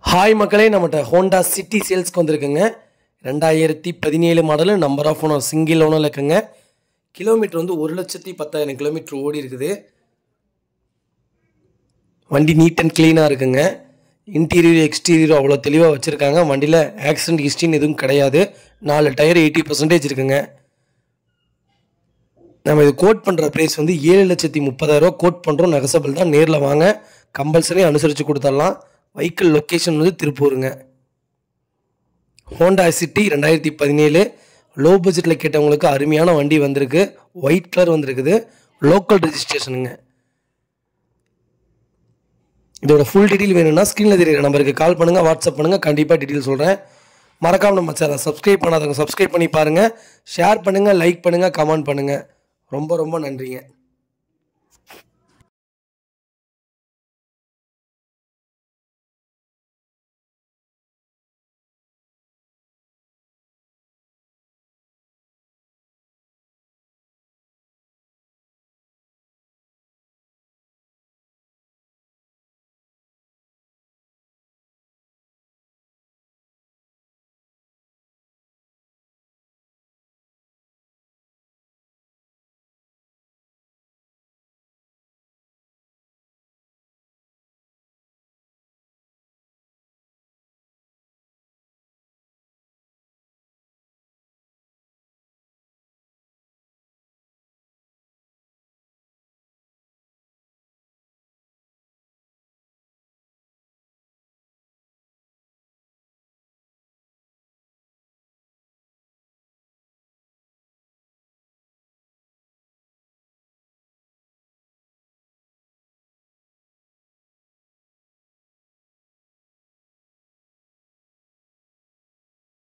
hi மக்களே நம்மகிட்ட Honda city சேல்ஸ்க்கு வந்திருக்குங்க ரெண்டாயிரத்தி பதினேழு model number of owner single owner இருக்குங்க கிலோமீட்டர் வந்து ஒரு லட்சத்தி பத்தாயிரம் கிலோமீட்டர் ஓடி இருக்குது வண்டி நீட் அண்ட் க்ளீனாக இருக்குங்க இன்டீரியர் எக்ஸ்டீரியர் அவ்வளோ தெளிவாக வச்சுருக்காங்க வண்டியில் ஆக்சிடென்ட் ஹிஸ்ட்ரின்னு எதுவும் கிடையாது நாலு டயர் எயிட்டி பர்சன்டேஜ் இருக்குங்க நம்ம இது கோட் பண்ணுற ப்ரைஸ் வந்து ஏழு லட்சத்தி முப்பதாயிரரூவா கோட் பண்ணுறோம் நெகசபிள் தான் நேரில் வாங்க கம்பல்சரி அனுசரித்து கொடுத்துடலாம் வெஹிக்கிள் லொக்கேஷன் வந்து திருப்பூருங்க ஹோண்டா சிட்டி ரெண்டாயிரத்தி பதினேழு லோ பட்ஜெட்டில் கேட்டவங்களுக்கு அருமையான வண்டி வந்திருக்கு ஒயிட் கலர் வந்திருக்குது லோக்கல் ரெஜிஸ்ட்ரேஷனுங்க இதோட ஃபுல் டீட்டெயில் வேணும்னா ஸ்க்ரீனில் தெரியுற நம்பருக்கு கால் பண்ணுங்கள் வாட்ஸ்அப் பண்ணுங்கள் கண்டிப்பாக டீட்டெயில் சொல்கிறேன் மறக்காம நம்ம சேனல் சப்ஸ்கிரைப் பண்ணாதவங்க சப்ஸ்கிரைப் பண்ணி பாருங்கள் ஷேர் பண்ணுங்கள் லைக் பண்ணுங்கள் கமெண்ட் பண்ணுங்கள் ரொம்ப ரொம்ப நன்றிங்க